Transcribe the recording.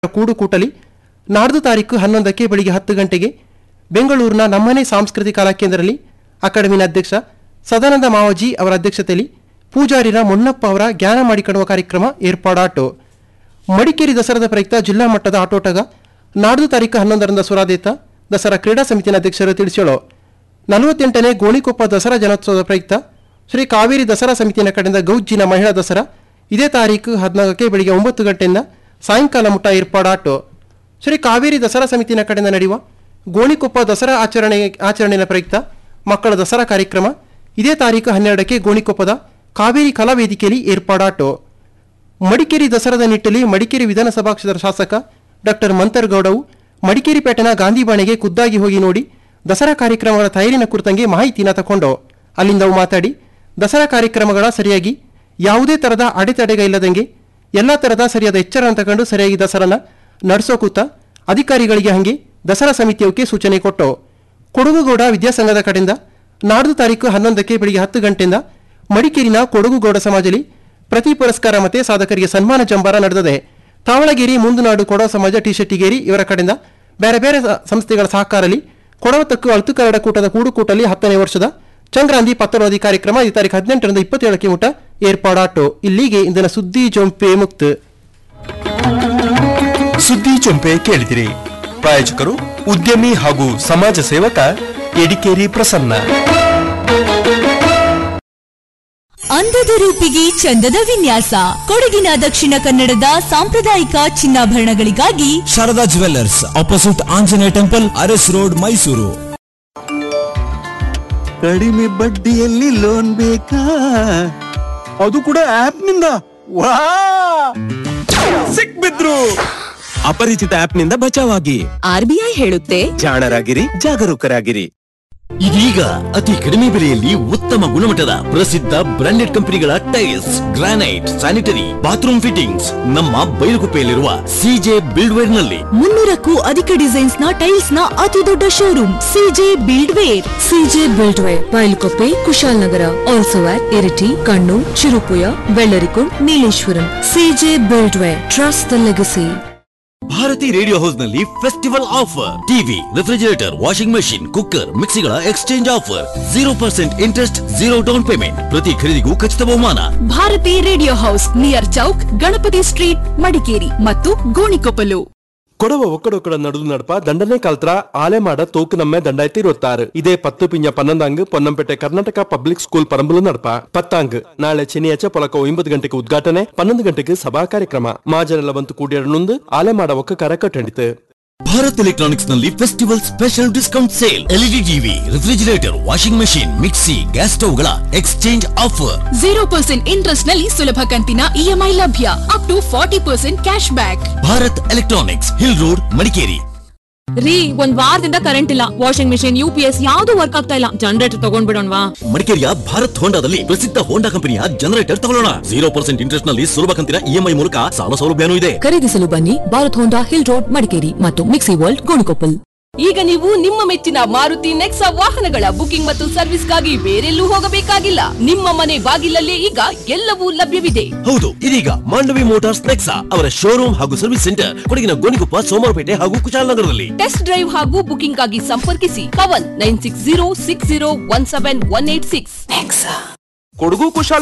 ಕೂಡು ಕೂಟಲಿ ನಾಡ್ದು ತಾರೀಕು ಹನ್ನೊಂದಕ್ಕೆ ಬೆಳಿಗ್ಗೆ ಹತ್ತು ಗಂಟೆಗೆ ಬೆಂಗಳೂರಿನ ನಮ್ಮನೆ ಸಾಂಸ್ಕೃತಿಕ ಕಲಾ ಕೇಂದ್ರದಲ್ಲಿ ಅಕಾಡೆಮಿನ ಅಧ್ಯಕ್ಷ ಸದಾನಂದ ಮಾವಜಿ ಅವರ ಅಧ್ಯಕ್ಷತೆಯಲ್ಲಿ ಪೂಜಾರಿರ ಮೊನ್ನಪ್ಪ ಅವರ ಜ್ಞಾನ ಮಾಡಿಕೊಳ್ಳುವ ಕಾರ್ಯಕ್ರಮ ಏರ್ಪಾಡಾಟು ಮಡಿಕೇರಿ ದಸರಾದ ಪ್ರಯುಕ್ತ ಜಿಲ್ಲಾ ಮಟ್ಟದ ಆಟೋಟಗ ನಾಡ್ದು ತಾರೀಕು ಹನ್ನೊಂದರಿಂದ ಸುರಾದೇತ ದಸರಾ ಕ್ರೀಡಾ ಸಮಿತಿಯ ಅಧ್ಯಕ್ಷರು ತಿಳಿಸೋಳು ನಲವತ್ತೆಂಟನೇ ಗೋಣಿಕೊಪ್ಪ ದಸರಾ ಜನೋತ್ಸವದ ಪ್ರಯುಕ್ತ ಶ್ರೀ ಕಾವೇರಿ ದಸರಾ ಸಮಿತಿಯ ಕಡೆಯಿಂದ ಗೌಜ್ಜಿನ ಮಹಿಳಾ ದಸರಾ ಇದೇ ತಾರೀಕು ಹದಿನಾಲ್ಕಕ್ಕೆ ಬೆಳಿಗ್ಗೆ ಒಂಬತ್ತು ಗಂಟೆಯಿಂದ ಸಾಯಂಕಾಲ ಮುಟ್ಟ ಏರ್ಪಾಡಾಟು ಶ್ರೀ ಕಾವೇರಿ ದಸರಾ ಸಮಿತಿಯ ಕಡೆಯಿಂದ ನಡೆಯುವ ಗೋಣಿಕೊಪ್ಪ ದಸರಾ ಆಚರಣೆ ಆಚರಣೆಯ ಪ್ರಯುಕ್ತ ಮಕ್ಕಳ ದಸರಾ ಕಾರ್ಯಕ್ರಮ ಇದೇ ತಾರೀಕು ಹನ್ನೆರಡಕ್ಕೆ ಗೋಣಿಕೊಪ್ಪದ ಕಾವೇರಿ ಕಲಾವೇದಿಕೆಯಲ್ಲಿ ಏರ್ಪಾಡಾಟು ಮಡಿಕೇರಿ ದಸರಾದ ನಿಟ್ಟಲ್ಲಿ ಮಡಿಕೇರಿ ವಿಧಾನಸಭಾ ಕ್ಷೇತ್ರದ ಶಾಸಕ ಡಾಕ್ಟರ್ ಮಂತರ್ಗೌಡವು ಮಡಿಕೇರಿ ಪೇಟೆನ ಗಾಂಧಿ ಬಾಣೆಗೆ ಖುದ್ದಾಗಿ ಹೋಗಿ ನೋಡಿ ದಸರಾ ಕಾರ್ಯಕ್ರಮಗಳ ತಯಾರಿನ ಕುರಿತಂಗೆ ಮಾಹಿತಿನ ತಕೊಂಡು ಅಲ್ಲಿಂದ ಅವು ಮಾತಾಡಿ ದಸರಾ ಕಾರ್ಯಕ್ರಮಗಳ ಸರಿಯಾಗಿ ಯಾವುದೇ ಥರದ ಅಡೆತಡೆಗ ಇಲ್ಲದಂಗೆ ಎಲ್ಲ ಥರದ ಸರಿಯಾದ ಎಚ್ಚರ ತಗೊಂಡು ಸರಿಯಾಗಿ ದಸರಾನ ನಡೆಸೋ ಕೂತ ಅಧಿಕಾರಿಗಳಿಗೆ ಹಂಗೆ ದಸರಾ ಸಮಿತಿಯವಕ್ಕೆ ಸೂಚನೆ ಕೊಟ್ಟು ಕೊಡಗುಗೌಡ ವಿದ್ಯಾಸಂಘದ ಕಡೆಯಿಂದ ನಾಡ್ದು ತಾರೀಕು ಹನ್ನೊಂದಕ್ಕೆ ಬೆಳಿಗ್ಗೆ ಹತ್ತು ಗಂಟೆಯಿಂದ ಮಡಿಕೇರಿನ ಕೊಡಗುಗೌಡ ಸಮಾಜದಲ್ಲಿ ಪ್ರತಿ ಪುರಸ್ಕಾರ ಮತ್ತೆ ಸಾಧಕರಿಗೆ ಸನ್ಮಾನ ಜಂಬಾರ ನಡೆದಿದೆ ತಾವಳಗೇರಿ ಮುಂದುನಾಡು ಕೊಡವ ಸಮಾಜ ಟಿ ಶೆಟ್ಟಿಗೇರಿ ಇವರ ಕಡೆಯಿಂದ ಬೇರೆ ಬೇರೆ ಸ- ಸಂಸ್ಥೆಗಳ ಸಹಕಾರದಲ್ಲಿ ಕೊಡವ ತಕ್ಕು ಅಳ್ತು ಕನ್ನಡ ಕೂಟದ ಕೂಡುಕೂಟಲ್ಲಿ ಹತ್ತನೇ ವರ್ಷದ ಚಂಗ್ರಾಂತಿ ಪತ್ರವಾದಿ ಕಾರ್ಯಕ್ರಮ ಈ ತಾರೀಕು ಹದಿನೆಂಟರಿಂದ ಇಪ್ಪತ್ತೇಳಕ್ಕೆ ಮುಟ ಏರ್ಪಾಡಾಟು ಇಲ್ಲಿಗೆ ಇಂದಿನ ಸುದ್ದಿ ಜೊಂಪೆ ಮುಕ್ತ ಸುದ್ದಿ ಚೊಂಪೆ ಕೇಳಿದಿರಿ ಪ್ರಾಯೋಜಕರು ಉದ್ಯಮಿ ಹಾಗೂ ಸಮಾಜ ಸೇವಕ ಎಡಿಕೇರಿ ಪ್ರಸನ್ನ ಅಂದದ ರೂಪಿಗೆ ಚಂದದ ವಿನ್ಯಾಸ ಕೊಡಗಿನ ದಕ್ಷಿಣ ಕನ್ನಡದ ಸಾಂಪ್ರದಾಯಿಕ ಚಿನ್ನಾಭರಣಗಳಿಗಾಗಿ Sharada jewellers opposite Anjaneya temple Aras road Mysuru ಕಡಿಮೆ ಬಡ್ಡಿಯಲ್ಲಿ ಲೋನ್ ಬೇಕಾ ಅದು ಕೂಡ ಆಪ್ ನಿಂದ ವಾ ಸಿಕ್ಬಿದ್ರು ಅಪರಿಚಿತ ಆಪ್ ನಿಂದ ಬಚಾವಾಗಿ ಆರ್ಬಿಐ ಹೇಳುತ್ತೆ ಜಾಣರಾಗಿರಿ ಜಾಗರೂಕರಾಗಿರಿ ಇದೀಗ ಅತಿ ಕಡಿಮೆ ಬೆಲೆಯಲ್ಲಿ ಉತ್ತಮ ಗುಣಮಟ್ಟದ ಪ್ರಸಿದ್ಧ ಬ್ರಾಂಡೆಡ್ ಕಂಪನಿಗಳ tiles granite sanitary bathroom fittings ನಮ್ಮ ಬೈಲುಗುಪ್ಪೆಯಲ್ಲಿರುವ ಸಿಜೆ ಬಿಲ್ಡ್ವೇರ್ ನಲ್ಲಿ ಮುನ್ನೂರಕ್ಕೂ ಅಧಿಕ ಡಿಸೈನ್ಸ್ ನ ಟೈಲ್ಸ್ ನ ಅತಿ ದೊಡ್ಡ showroom CJ build ware CJ buildware Bailkoppe Kushalnagar also at Iritty Kannur Cherupuzha Vellarikund Nileshwaram CJ buildware trust the legacy Bharati radio house ನಲ್ಲಿ festival offer TV refrigerator washing machine cooker ಮಿಕ್ಸಿಗಳ exchange offer zero percent interest zero down payment ಪ್ರತಿ ಖರೀದಿಗೂ ಖಚಿತ ಬಹುಮಾನ Bharati radio house near ಚೌಕ್ Ganapati street Madikeri ಮತ್ತು ಗೋಣಿಕೊಪ್ಪಲು ಕೊಡವ ಒಕ್ಕಡೊಕ್ಕಡ ನಡುದು ನಡಪ ದಂಡನೆ ಕಲ್ತ್ರ ಆಲೆ ಮಾಡ ತೂಕು ನಮ್ಮೆ ದಂಡಾಯ್ತಿ ಇರುತ್ತಾರು ಇದೇ ಪತ್ತು ಪಿಂಜ ಪನ್ನೊಂದಂಗ್ ಪೊನ್ನಂಪೇಟೆ ಕರ್ನಾಟಕ ಪಬ್ಲಿಕ್ ಸ್ಕೂಲ್ ಪರಂಬಲು ನಡಪ ಪತ್ತಾಂಗ್ ನಾಳೆ ಶನಿಯಾಚ ಪೊಲಕ ಒಂಬತ್ತು ಗಂಟೆಗೆ ಉದ್ಘಾಟನೆ ಪನ್ನೊಂದು ಗಂಟೆಗೆ ಸಭಾ ಕಾರ್ಯಕ್ರಮ ಮಾಜನೆಲ್ಲ ಬಂತು ಕೂಡಿಯರನುಂದು ಆಲೆ ಮಾಡ ಒಕ್ಕ ಕರ ಕಟ್ಟಂಡಿತು ಭಾರತ್ ಎಲೆಕ್ಟ್ರಾನಿಕ್ಸ್ ನಲ್ಲಿ festival special discount sale LED TV refrigerator washing machine mixie gas ಸ್ಟವ್ಗಳ exchange offer zero percent interest ನಲ್ಲಿ ಸುಲಭ ಕಂತಿನ ಇಎಂಐ ಲಭ್ಯ up to forty percent cash back Bharat electronics hill road Madikeri ರೀ ಒಂದ್ ವಾರದಿಂದ ಕರೆಂಟ್ ಇಲ್ಲ washing machine U P S ಯಾವ್ದು ವರ್ಕ್ ಆಗ್ತಾ ಇಲ್ಲ ಜನರೇಟರ್ ತಗೊಂಡ್ಬಿಡೋಣವಾ ಮಡಿಕೇರಿಯ ಭಾರತ್ ಹೋಂಡಾದಲ್ಲಿ ಪ್ರಸಿದ್ಧ ಹೋಂಡಾ ಕಂಪನಿಯ ಜನರೇಟರ್ ತಗೊಳ್ಳೋಣ ಜೀರೋ ಪರ್ಸೆಂಟ್ ಇಂಟ್ರೆಸ್ಟ್ ನಲ್ಲಿ ಸುಲಭ ಕಂತಿನ ಇಎಂಐ ಮೂಲಕ ಸಾಲ ಸೌಲಭ್ಯನೂ ಇದೆ ಖರೀದಿಸಲು ಬನ್ನಿ Bharat Honda hill road Madikeri ಮತ್ತು ಮಿಕ್ಸಿ ವರ್ಲ್ಡ್ ಗೋಣಿಕೊಪ್ಪಲ್ ಈಗ ನೀವು ನಿಮ್ಮ ಮೆಚ್ಚಿನ ಮಾರುತಿ ನೆಕ್ಸಾ ವಾಹನಗಳ ಬುಕಿಂಗ್ ಮತ್ತು ಸರ್ವಿಸ್ಗಾಗಿ ಬೇರೆಲ್ಲೂ ಹೋಗಬೇಕಾಗಿಲ್ಲ ನಿಮ್ಮ ಮನೆ ಬಾಗಿಲಲ್ಲೇ ಈಗ ಎಲ್ಲವೂ ಲಭ್ಯವಿದೆ ಹೌದು ಇದೀಗ ಮಾಂಡವಿ ಮೋಟಾರ್ಸ್ ನೆಕ್ಸಾ ಅವರ ಶೋರೂಮ್ ಹಾಗೂ ಸರ್ವಿಸ್ ಸೆಂಟರ್ ಕೊಡಗಿನ ಗೋಣಿಕೊಪ್ಪ ಸೋಮವಾರಪೇಟೆ ಹಾಗೂ ಕುಶಾಲನಗರದಲ್ಲಿ ಟೆಸ್ಟ್ ಡ್ರೈವ್ ಹಾಗೂ ಬುಕಿಂಗ್ ಆಗಿ ಸಂಪರ್ಕಿಸಿ Kavan nine six zero six zero one seven one eight six Kodagu Kushal